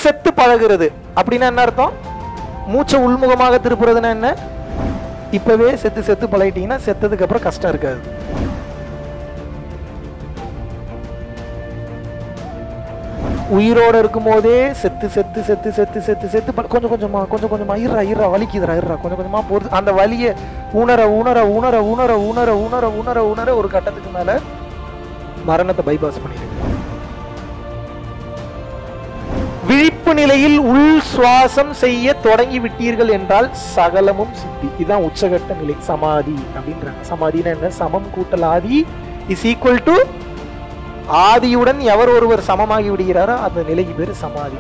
செத்து பழகுறது அப்படின்னா என்ன அர்த்தம் மூச்சை உள்முகமாக திருப்புறதுன்னா என்ன இப்பவே செத்து செத்து பழகிட்டீங்கன்னா செத்ததுக்கு அப்புறம் கஷ்டம் இருக்காது உயிரோட இருக்கும் போதே செத்து செத்து செத்து செத்து செத்து செத்து பழ- கொஞ்சம் கொஞ்சமா கொஞ்சம் கொஞ்சமா இருறா இருறா வலிக்குதுடா இருறா கொஞ்சம் கொஞ்சமா போறது அந்த வலியை உணர உணர உணர உணர உணர உணர உணர உணர ஒரு கட்டத்துக்கு மேல மரணத்தை பைபாஸ் பண்ணிடுங்க விழிப்பு நிலையில் உள் சுவாசம் செய்ய தொடங்கி விட்டீர்கள் என்றால் சகலமும் சித்தி இதுதான் உச்சகட்ட நிலை சமாதி அப்படின்றாங்க சமாதினா என்ன சமம் கூட்டல் ஆதி இஸ் ஈக்குவல் டு ஆதியுடன் எவர் ஒருவர் சமமாகி விடுகிறாரோ அந்த நிலைக்கு பேரு சமாதி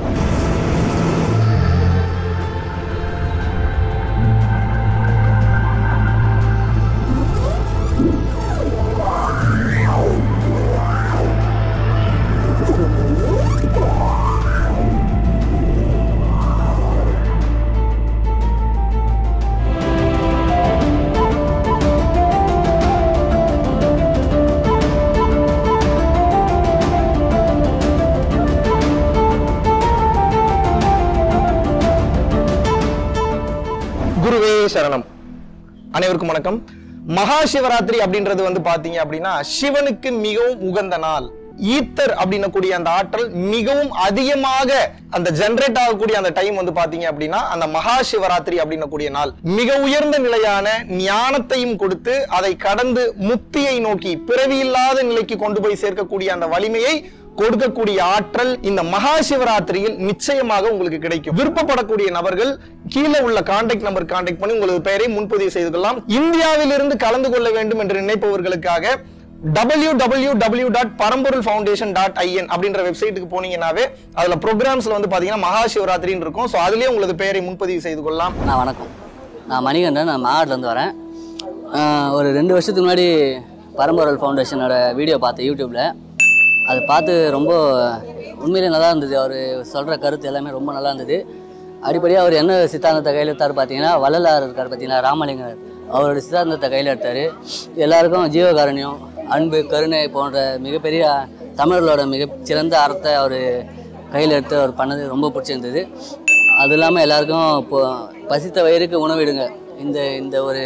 குருவே சரணம் அனைவருக்கும் வணக்கம் மகா சிவராத்திரி அப்படின்றது வந்து பாத்தீங்க அப்படின்னா சிவனுக்கு மிகவும் உகந்த நாள் ஈத்தர் அப்படின்னக்கூடிய அந்த ஆற்றல் மிகவும் அதிகமாக அந்த ஜெனரேட் ஆகக்கூடிய அந்த டைம் வந்து பாத்தீங்க அப்படின்னா அந்த மகா சிவராத்திரி அப்படின்னக்கூடிய நாள் மிக உயர்ந்த நிலையான ஞானத்தையும் கொடுத்து அதை கடந்து முக்தியை நோக்கி பிறவியில்லாத நிலைக்கு கொண்டு போய் சேர்க்கக்கூடிய அந்த வலிமையை கொடுக்கக்கூடிய ஆற்றல் இந்த மகா சிவராத்திரியில் நிச்சயமாக உங்களுக்கு கிடைக்கும் விருப்பப்படக்கூடிய நபர்கள் கீழே உள்ள கான்டாக்ட் நம்பர் கான்டாக்ட் பண்ணி உங்களது பெயரை முன்பதிவு செய்து கொள்ளலாம் இந்தியாவிலிருந்து கலந்து கொள்ள வேண்டும் என்று நினைப்பவர்களுக்காக W W W dot Paramporul foundation dot I N அப்படின்ற வெப்சைட்டுக்கு போனீங்கன்னாவே அதுல ப்ரோக்ராம்ஸ்ல வந்து பாத்தீங்கன்னா மகா சிவராத்திரின்னு இருக்கும் ஸோ அதுலயே உங்களது பெயரை முன்பதிவு செய்து கொள்ளலாம் நான் வணக்கம் நான் மணிகண்டன் நான் மாவட்டத்துலேருந்து வரேன் ஆஹ் ஒரு ரெண்டு வருஷத்துக்கு முன்னாடி பரம்பொருள் ஃபவுண்டேஷனோட வீடியோ பார்த்தேன் யூடியூப்பில் அதை பார்த்து ரொம்ப உண்மையிலே நல்லா இருந்தது அவர் சொல்கிற கருத்து எல்லாமே ரொம்ப நல்லா இருந்தது அடிப்படையாக அவர் என்ன சித்தாந்தத்தை கையில் எடுத்தார் பார்த்தீங்கன்னா வள்ளலார் இருக்கார் பார்த்தீங்கன்னா ராமலிங்கர் அவரோட சித்தாந்தத்தை கையில் எடுத்தார் எல்லாருக்கும் ஜீவகாருண்யம் அன்பு கருணை போன்ற மிகப்பெரிய தமிழர்களோட மிக சிறந்த அறத்தை அவர் கையில் எடுத்து அவர் பண்ணது ரொம்ப பிடிச்சிருந்தது அது இல்லாமல் எல்லாருக்கும் இப்போ பசித்த வயிறுக்கு உணவிடுங்க இந்த இந்த ஒரு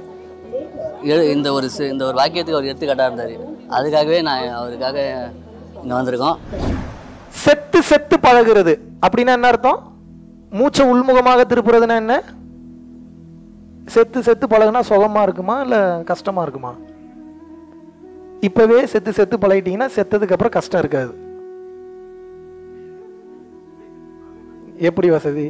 எழு- இந்த ஒரு சி- இந்த ஒரு வாக்கியத்துக்கு அவர் எடுத்துக்காட்டாக இருந்தார் அதுக்காகவே நான் அவருக்காக இங்கே வந்திருக்கோம் செத்து செத்து பழகுறது அப்படின்னா என்ன அர்த்தம் மூச்சை உள்முகமாக திருப்புறதுன்னா என்ன செத்து செத்து பழகுனா சுகமா இருக்குமா இல்ல கஷ்டமா இருக்குமா இப்பவே செத்து செத்து பழகிட்டீங்கன்னா செத்ததுக்கு அப்புறம் கஷ்டம் இருக்காது எப்படி வசதி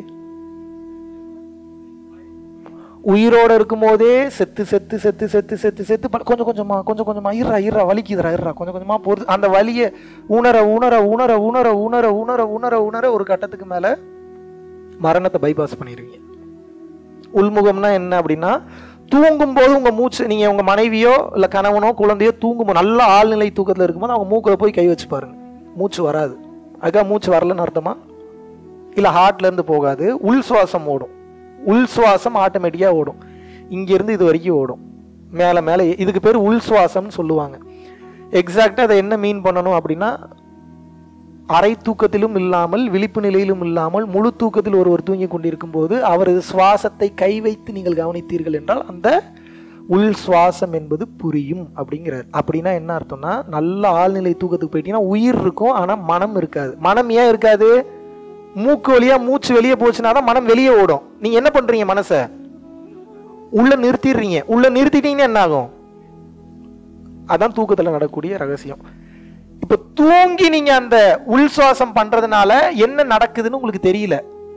உயிரோட இருக்கும் போதே செத்து செத்து செத்து செத்து செத்து செத்து பழ- கொஞ்சம் கொஞ்சமா கொஞ்சம் கொஞ்சமா இருறா இருறா வலிக்குதுடா இருறா கொஞ்சம் கொஞ்சமா போறது அந்த வலியை உணர உணர உணர உணர உணர உணர உணர உணர ஒரு கட்டத்துக்கு மேல மரணத்தை பைபாஸ் பண்ணிடுவீங்க உள்முகம்னா என்ன அப்படின்னா தூங்கும் போது உங்க மூச்சு நீங்க உங்க மனைவியோ இல்ல கணவனோ குழந்தையோ தூங்கும்போது நல்ல ஆழ்நிலை தூக்கத்துல இருக்கும்போது அவங்க மூக்குல போய் கை வச்சு பாருங்க மூச்சு வராது அதுக்காக மூச்சு வரலன்னு அர்த்தமா இல்ல ஹார்ட்ல இருந்து போகாது உள் சுவாசம் ஓடும் உள் சுவாசம் ஆட்டோமேட்டிக்கா ஓடும் இங்க இருந்து இது வரைக்கும் ஓடும் மேல மேல இதுக்கு பேர் உள் சுவாசம்னு சொல்லுவாங்க எக்ஸாக்டா அதை என்ன மீன் பண்ணணும் அப்படின்னா அரை தூக்கத்திலும் இல்லாமல் விழிப்பு நிலையிலும் இல்லாமல் முழு தூக்கத்தில் ஒருவர் தூங்கி கொண்டிருக்கும் போது அவரது சுவாசத்தை கை வைத்து நீங்கள் கவனித்தீர்கள் என்றால் அந்த உள் சுவாசம் என்பது புரியும் அப்படிங்கிறார் அப்படின்னா என்ன அர்த்தம்னா நல்ல ஆழ்நிலை தூக்கத்துக்கு போயிட்டீங்கன்னா உயிர் இருக்கும் ஆனா மனம் இருக்காது மனம் ஏன் இருக்காது மூக்கு வழியா மூச்சு வெளியே போச்சுன்னா தான் மனம் வெளியே ஓடும் நீங்க என்ன பண்றீங்க மனசை உள்ள நிறுத்திடுறீங்க உள்ள நிறுத்திட்டீங்கன்னா என்ன ஆகும் அதான் தூக்கத்துல நடக்கக்கூடிய ரகசியம் இப்ப தூங்கி நீங்க அந்த உள் சுவாசம் பண்றதுனால என்ன நடக்குதுன்னு உங்களுக்கு தெரியல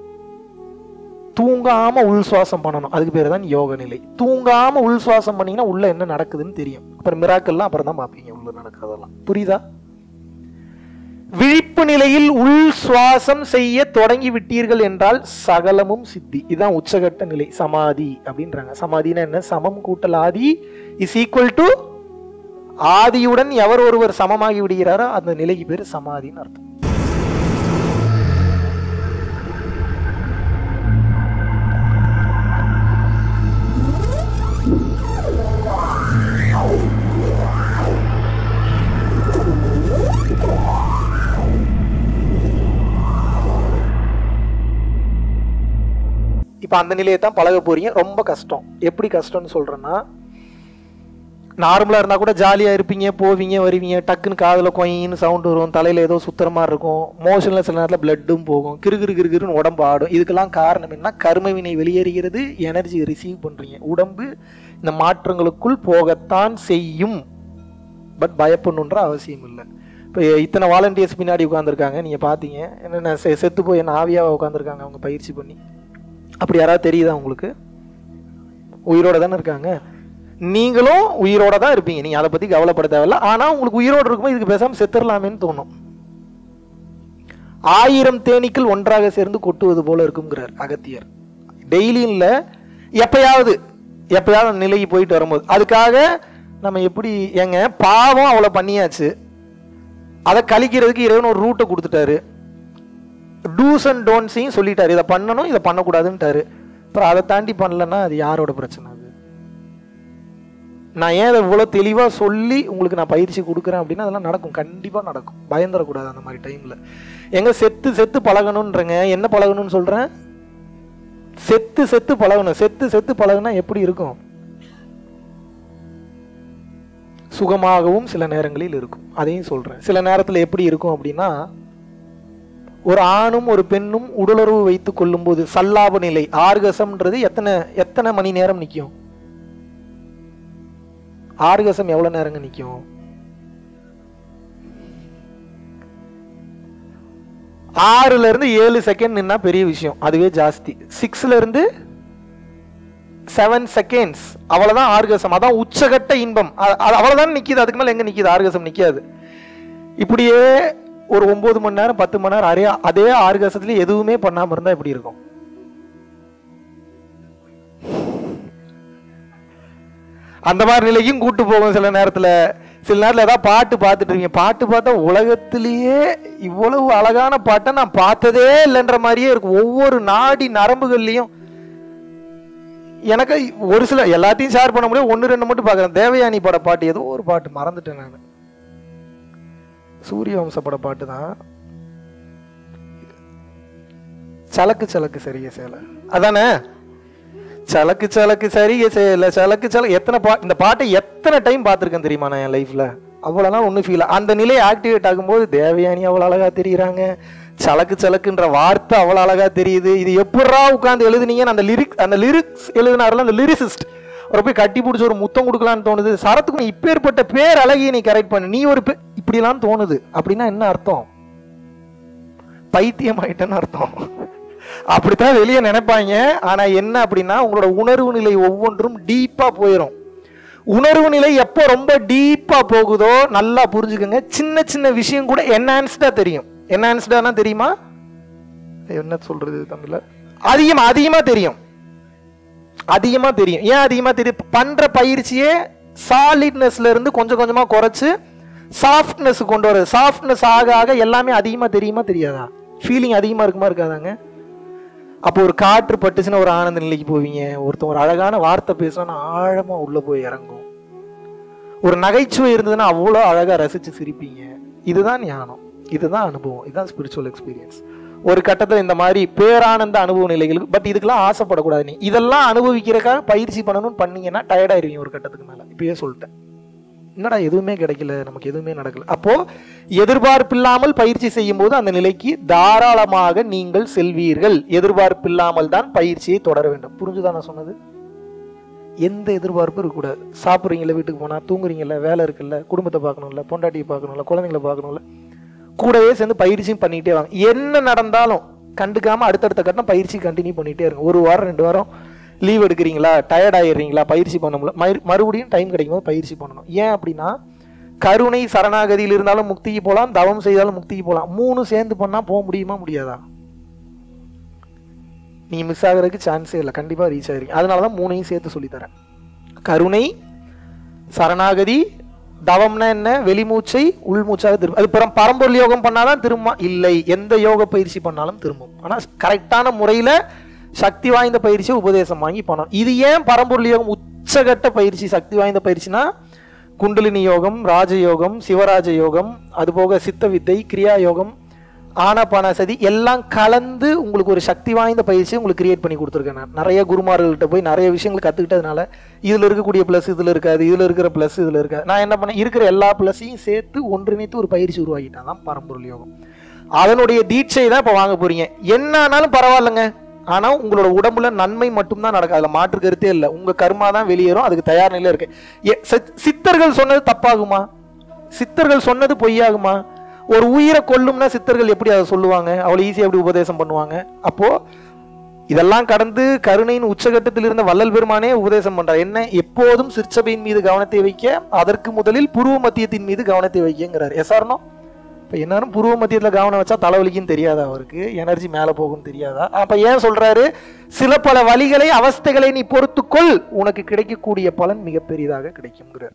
தூங்காம உள் சுவாசம் பண்ணணும் அதுக்கு பேர் தான் யோக நிலை தூங்காம உள் சுவாசம் பண்ணீங்கன்னா உள்ள என்ன நடக்குதுன்னு தெரியும் அப்புறம் மிராக்கள்லாம் அப்புறம் தான் பார்ப்பீங்க உள்ள நடக்கிறதெல்லாம் புரியுதா விழிப்பு நிலையில் உள் சுவாசம் செய்ய தொடங்கி விட்டீர்கள் என்றால் சகலமும் சித்தி இதுதான் உச்சகட்ட நிலை சமாதி அப்படின்றாங்க சமாதினா என்ன சமம் கூட்டல் ஆதி இஸ் ஈக்குவல் டு ஆதியுடன் எவர் ஒருவர் சமமாகி விடுகிறாரோ அந்த நிலைக்கு பேர் சமாதின்னு அர்த்தம் இப்போ அந்த நிலையை தான் பழக போறீங்க ரொம்ப கஷ்டம் எப்படி கஷ்டம்னு சொல்றேன்னா நார்மலாக இருந்தால் கூட ஜாலியாக இருப்பீங்க போவீங்க வருவீங்க டக்குன்னு காதில் கொயின்னு சவுண்ட் வரும் தலையில் ஏதோ சுத்துற மாதிரி இருக்கும் மோஷனில் சில நேரத்தில் பிளட்டும் போகும் கிறுகிறு கிறுகிறுன்னு உடம்பு ஆடும் இதுக்கெல்லாம் காரணம் என்ன கர்ம வினை வெளியேறுகிறது எனர்ஜி ரிசீவ் பண்ணுறீங்க உடம்பு இந்த மாற்றங்களுக்குள் போகத்தான் செய்யும் பட் பயப்படணுன்ற அவசியம் இல்லை இப்போ இத்தனை வாலண்டியர்ஸ் பின்னாடி உட்காந்துருக்காங்க நீங்கள் பார்த்தீங்க என்னென்ன செ செத்து போய் என்ன ஆவியாக உட்காந்துருக்காங்க அவங்க பயிற்சி பண்ணி அப்படி யாராவது தெரியுதா உங்களுக்கு உயிரோட தானே இருக்காங்க நீங்களும் உயிரோட தான் இருப்பீங்க நீங்கள் அதை பற்றி கவலைப்பட தேவையில்ல ஆனால் உங்களுக்கு உயிரோடு இருக்கும்போது இதுக்கு பேசாமல் செத்துடலாமேன்னு தோணும் ஆயிரம் தேனீக்கள் ஒன்றாக சேர்ந்து கொட்டுவது போல இருக்குங்கிறார் அகத்தியர் டெய்லியும் இல்லை எப்பயாவது எப்பயாவது அந்த நிலைக்கு போயிட்டு வரும்போது அதுக்காக நம்ம எப்படி ஏங்க பாவம் அவ்வளோ பண்ணியாச்சு அதை கழிக்கிறதுக்கு இறைவன் ஒரு ரூட்டை கொடுத்துட்டாரு டூஸ் அண்ட் டோன்ட்ஸையும் சொல்லிட்டாரு இதை பண்ணணும் இதை பண்ணக்கூடாதுன்ட்டாரு அப்புறம் அதை தாண்டி பண்ணலன்னா அது யாரோட பிரச்சனை அது நான் ஏன் அதை இவ்வளோ தெளிவாக சொல்லி உங்களுக்கு நான் பயிற்சி கொடுக்குறேன் அப்படின்னா அதெல்லாம் நடக்கும் கண்டிப்பாக நடக்கும் பயந்துடக்கூடாது அந்த மாதிரி டைமில் எங்க செத்து செத்து பழகணுன்றங்க என்ன பழகணும்னு சொல்கிறேன் செத்து செத்து பழகணும் செத்து செத்து பழகுனா எப்படி இருக்கும் சுகமாகவும் சில நேரங்களில் இருக்கும் அதையும் சொல்கிறேன் சில நேரத்தில் எப்படி இருக்கும் அப்படின்னா ஒரு ஆணும் ஒரு பெண்ணும் உடலுறவு வைத்துக் கொள்ளும்போது சல்லாப நிலை ஆர்கசம்ன்றது எத்தனை எத்தனை மணி நேரம் நிற்கும் ஆர்கசம் எவ்வளவு நேரங்க நிற்கும் ஆறுல இருந்து ஏழு செகண்ட் நின்னா பெரிய விஷயம் அதுவே ஜாஸ்தி சிக்ஸ்ல இருந்து செவன் செகண்ட்ஸ் அவ்வளவுதான் ஆர்கசம் அதான் உச்சகட்ட இன்பம் அ- அது அவ்வளவுதான் நிக்குது அதுக்கு மேல எங்க நிக்குது ஆர்கசம் நிக்காது இப்படியே ஒரு ஒன்பது மணி நேரம் பத்து மணி நேரம் அதே அதே ஆர்கசத்துல எதுவுமே பண்ணாம இருந்தா எப்படி இருக்கும் அந்த மாதிரி நிலைக்கும் கூட்டு போகும் சில நேரத்துல சில நேரத்துல ஏதாவது பாட்டு பார்த்துட்டு இருக்கீங்க பாட்டு பார்த்தா உலகத்திலேயே இவ்வளவு அழகான பாட்டை நான் பார்த்ததே இல்லைன்ற மாதிரியே இருக்கும் ஒவ்வொரு நாடி நரம்புகள்லையும் எனக்கு ஒரு சில எல்லாத்தையும் ஷேர் பண்ண முடியும் ஒன்று ரெண்டு மட்டும் பார்க்குறேன் தேவயானி பட பாட்டு ஏதோ ஒரு பாட்டு மறந்துட்டேன் நான் சூரிய வம்ச பட பாட்டு தான் சலக்கு சலக்கு சரிய சேலை அதானே சலக்கு சலக்கு சரிய சேலை சலக்கு சல எத்தனை பா இந்த பாட்டை எத்தனை டைம் பார்த்துருக்கேன் தெரியுமா நான் என் லைஃப்ல அவ்வளோலாம் ஒன்றும் ஃபீல் அந்த நிலை ஆக்டிவேட் ஆகும்போது தேவயானி அவ்வளோ அழகா தெரியுறாங்க சலக்கு சலக்குன்ற வார்த்தை அவ்வளோ அழகா தெரியுது இது எப்படா உட்காந்து எழுதுனீங்கன்னு அந்த லிரிக்ஸ் அந்த லிரிக்ஸ் எழுதினார்ல அந்த லிரிசிஸ்ட் அவரை போய் கட்டி பிடிச்சி ஒரு முத்தம் கொடுக்கலான்னு தோணுது சரத்துக்கு நீ இப்பேற்பட்ட பேர் அழகிய நீ கரெக்ட் பண்ணு நீ ஒரு பே- இப்படிலாம் தோணுது அப்படின்னா என்ன அர்த்தம் பைத்தியம் ஆயிட்டேன்னு அர்த்தம் அப்படித்தான் வெளியே நினைப்பாங்க ஆனா என்ன அப்படின்னா உங்களோட உணர்வு நிலை ஒவ்வொன்றும் டீப்பா போயிடும் உணர்வு நிலை எப்போ ரொம்ப டீப்பா போகுதோ நல்லா புரிஞ்சுக்கோங்க சின்ன சின்ன விஷயம் கூட என்ஹான்ஸ்டா தெரியும் என்ஹான்ஸ்டானா தெரியுமா என்ன சொல்றது தமிழ்ல அதிகமா அதிகமா தெரியும் அதிகமா தெரியும் ஏன் அதிகமா தெரியும் பண்ற பயிற்சியே சாலிட்னஸ்ல இருந்து கொஞ்சம் கொஞ்சமா குறைச்சு சாஃப்ட்னஸ் கொண்டு வர சாஃப்ட்னஸ் ஆக ஆக எல்லாமே அதிகமா தெரியுமா தெரியாதா ஃபீலிங் அதிகமா இருக்குமா இருக்காதாங்க அப்போ ஒரு காற்று பட்டுச்சுன்னா ஒரு ஆனந்த நிலைக்கு போவீங்க ஒருத்தன் ஒரு அழகான வார்த்தை பேசுனா ஆழமா உள்ள போய் இறங்கும் ஒரு நகைச்சுவை இருந்ததுன்னா அவ்வளோ அழகா ரசிச்சு சிரிப்பீங்க இதுதான் ஞானம் இதுதான் அனுபவம் இதுதான் ஸ்பிரிச்சுவல் எக்ஸ்பீரியன்ஸ் ஒரு கட்டத்தில் இந்த மாதிரி பேரானந்த அனுபவ நிலைகளுக்கு பட் இதுக்கெல்லாம் ஆசைப்படக்கூடாது நீ இதெல்லாம் அனுபவிக்கிறதுக்காக பயிற்சி பண்ணணும்னு பண்ணீங்கன்னா டயர்டாயிருவீங்க ஒரு கட்டத்துக்கு மேல இப்பயே சொல்லிட்டேன் என்னடா எதுவுமே கிடைக்கல நமக்கு எதுவுமே நடக்கல அப்போ எதிர்பார்ப்பில்லாமல் பயிற்சி செய்யும் போது அந்த நிலைக்கு தாராளமாக நீங்கள் செல்வீர்கள் எதிர்பார்ப்பில்லாமல் தான் பயிற்சியை தொடர வேண்டும் புரிஞ்சுதா நான் சொன்னது எந்த எதிர்பார்ப்பும் இருக்கக்கூடாது சாப்பிட்றீங்களா வீட்டுக்கு போனா தூங்குறீங்கல்ல வேலை இருக்குல்ல குடும்பத்தை பார்க்கணும்ல பொண்டாட்டியை பார்க்கணும்ல குழந்தைங்கள பார்க்கணும்ல கூடவே சேர்ந்து பயிற்சியும் பண்ணிட்டே வாங்க என்ன நடந்தாலும் கண்டுக்காம அடுத்தடுத்த கட்டம் பயிற்சி கண்டினியூ பண்ணிட்டே இருங்க ஒரு வாரம் ரெண்டு வாரம் லீவ் எடுக்கிறீங்களா டயர்ட் ஆயிடுறீங்களா பயிற்சி பண்ண முடியல மறு- மறுபடியும் டைம் கிடைக்கும் போது பயிற்சி பண்ணணும் ஏன் அப்படின்னா கருணை சரணாகதியில் இருந்தாலும் முக்திக்கு போகலாம் தவம் செய்தாலும் முக்திக்கு போகலாம் மூணு சேர்ந்து பண்ணா போக முடியுமா முடியாதா நீங்க மிஸ் ஆகிறதுக்கு சான்ஸே இல்லை கண்டிப்பா ரீச் ஆயிருங்க அதனால தான் மூணையும் சேர்த்து சொல்லித்தரேன் கருணை சரணாகதி தவம்னா என்ன வெளிமூச்சை உள்மூச்சாக திரும்ப அது பிறம் பரம்பொருள் யோகம் பண்ணாதான் திரும்ப இல்லை எந்த யோக பயிற்சி பண்ணாலும் திரும்பும் ஆனா கரெக்டான முறையில சக்தி வாய்ந்த பயிற்சியை உபதேசம் வாங்கி பண்ணணும் இது ஏன் பரம்பொருள் யோகம் உச்சகட்ட பயிற்சி சக்தி வாய்ந்த பயிற்சினா குண்டலினி யோகம் ராஜயோகம் சிவராஜ யோகம் அதுபோக சித்த வித்தை கிரியா யோகம் ஆனாபான சதி எல்லாம் கலந்து உங்களுக்கு ஒரு சக்தி வாய்ந்த பயிற்சி உங்களுக்கு கிரியேட் பண்ணி கொடுத்துருக்கேன் நான் நிறைய குருமார்கள்ட்ட போய் நிறைய விஷயங்கள் கற்றுக்கிட்டதுனால இதில் இருக்கக்கூடிய ப்ளஸ் இதில் இருக்காது இதில் இருக்கிற ப்ளஸ் இதில் இருக்காது நான் என்ன பண்ணேன் இருக்கிற எல்லா ப்ளஸையும் சேர்த்து ஒன்றிணைத்து ஒரு பயிற்சி உருவாக்கிட்டேன் தான் பரம்பொருள் யோகம் அதனுடைய தீட்சை தான் இப்போ வாங்க போறீங்க என்ன ஆனாலும் பரவாயில்லைங்க ஆனால் உங்களோட உடம்புல நன்மை மட்டும்தான் நடக்கும் அதில் மாற்று கருத்தே இல்லை உங்கள் கர்மா தான் வெளியேறும் அதுக்கு தயார் நிலையில் இருக்கு எ- சித்- சித்தர்கள் சொன்னது தப்பாகுமா சித்தர்கள் சொன்னது பொய்யாகுமா ஒரு உயிரை கொல்லும்னா சித்தர்கள் எப்படி அதை சொல்லுவாங்க அவ்வளோ ஈஸியாக எப்படி உபதேசம் பண்ணுவாங்க அப்போ இதெல்லாம் கடந்து கருணையின் உச்சகட்டத்தில் இருந்த வள்ளல் பெருமானே உபதேசம் பண்றார் என்ன எப்போதும் சிற்சபையின் மீது கவனத்தை வைக்க அதற்கு முதலில் புருவ மத்தியத்தின் மீது கவனத்தை வைக்கங்கிறார் எஸ்ஆர்னோ இப்போ என்னன்னு புருவ மத்தியத்தில் கவனம் வச்சா தலைவலிக்குன்னு தெரியாதா அவருக்கு எனர்ஜி மேலே போகும்னு தெரியாதா அப்போ ஏன் சொல்றாரு சில பல வழிகளை அவஸ்தைகளை நீ பொறுத்துக்கொள் உனக்கு கிடைக்கக்கூடிய பலன் மிகப்பெரியதாக கிடைக்குங்கிறார்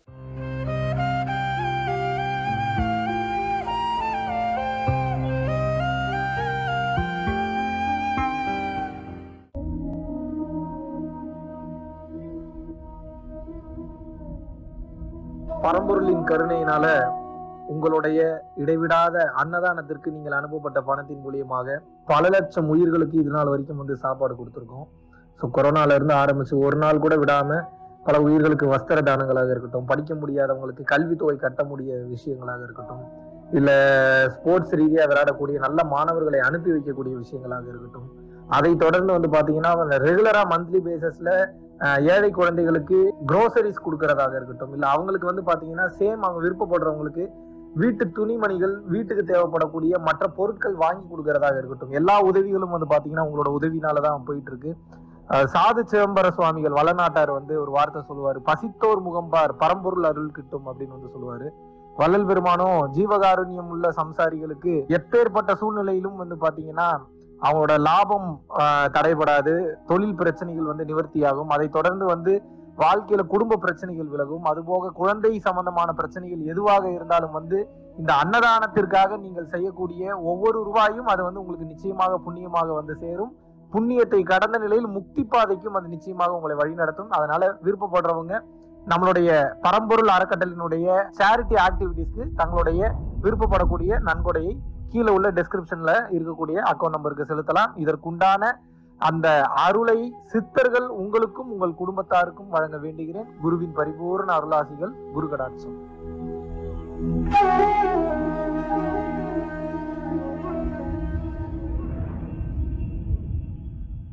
பரம்பொருளின் கருணையினால உங்களுடைய இடைவிடாத அன்னதானத்திற்கு நீங்கள் அனுப்பப்பட்ட பணத்தின் மூலியமாக பல லட்சம் உயிர்களுக்கு இது நாள் வரைக்கும் வந்து சாப்பாடு கொடுத்துருக்கோம் ஸோ கொரோனால இருந்து ஆரம்பிச்சு ஒரு நாள் கூட விடாம பல உயிர்களுக்கு வஸ்திர தானங்களாக இருக்கட்டும் படிக்க முடியாதவங்களுக்கு கல்வித்தொகை கட்ட முடிய விஷயங்களாக இருக்கட்டும் இல்ல ஸ்போர்ட்ஸ் ரீதியா விளையாடக்கூடிய நல்ல மாணவர்களை அனுப்பி வைக்கக்கூடிய விஷயங்களாக இருக்கட்டும் அதை தொடர்ந்து வந்து பாத்தீங்கன்னா ரெகுலரா மந்த்லி பேசிஸ்ல அஹ் ஏழை குழந்தைகளுக்கு க்ரோசரிஸ் கொடுக்கறதாக இருக்கட்டும் இல்ல அவங்களுக்கு வந்து பாத்தீங்கன்னா சேம் அவங்க விருப்பப்படுறவங்களுக்கு வீட்டு துணிமணிகள் வீட்டுக்கு தேவைப்படக்கூடிய மற்ற பொருட்கள் வாங்கி கொடுக்கறதாக இருக்கட்டும் எல்லா உதவிகளும் வந்து பாத்தீங்கன்னா உங்களோட உதவினால தான் போயிட்டு இருக்கு அஹ் சாது சிதம்பர சுவாமிகள் வளநாட்டார் வந்து ஒரு வார்த்தை சொல்லுவாரு பசித்தோர் முகம்பார் பரம்பொருள் அருள் கிட்டும் அப்படின்னு வந்து சொல்லுவாரு வள்ளல் பெருமானும் ஜீவகாருண்யம் உள்ள சம்சாரிகளுக்கு எப்பேற்பட்ட சூழ்நிலையிலும் வந்து பாத்தீங்கன்னா அவங்களோட லாபம் ஆஹ், தடைபடாது தொழில் பிரச்சனைகள் வந்து நிவர்த்தியாகும் அதை தொடர்ந்து வந்து வாழ்க்கையில குடும்ப பிரச்சனைகள் விலகும் அதுபோக குழந்தை சம்பந்தமான பிரச்சனைகள் எதுவாக இருந்தாலும் வந்து இந்த அன்னதானத்திற்காக நீங்கள் செய்யக்கூடிய ஒவ்வொரு ரூபாயும் அது வந்து உங்களுக்கு நிச்சயமாக புண்ணியமாக வந்து சேரும் புண்ணியத்தை கடந்த நிலையில் முக்தி பாதைக்கும் அது நிச்சயமாக உங்களை வழிநடத்தும் அதனால விருப்பப்படுறவங்க நம்மளுடைய பரம்பொருள் அறக்கட்டளினுடைய சேரிட்டி ஆக்டிவிட்டீஸ்க்கு தங்களுடைய விருப்பப்படக்கூடிய நன்கொடையை கீழே உள்ள டெஸ்கிரிப்ஷன்ல இருக்கக்கூடிய அக்கௌண்ட் நம்பருக்கு செலுத்தலாம் இதற்குண்டான அந்த அருளை சித்தர்கள் உங்களுக்கும் உங்கள் குடும்பத்தாருக்கும் வழங்க வேண்டுகிறேன் குருவின் பரிபூர்ண அருளாசிகள் குரு கடாட்சம்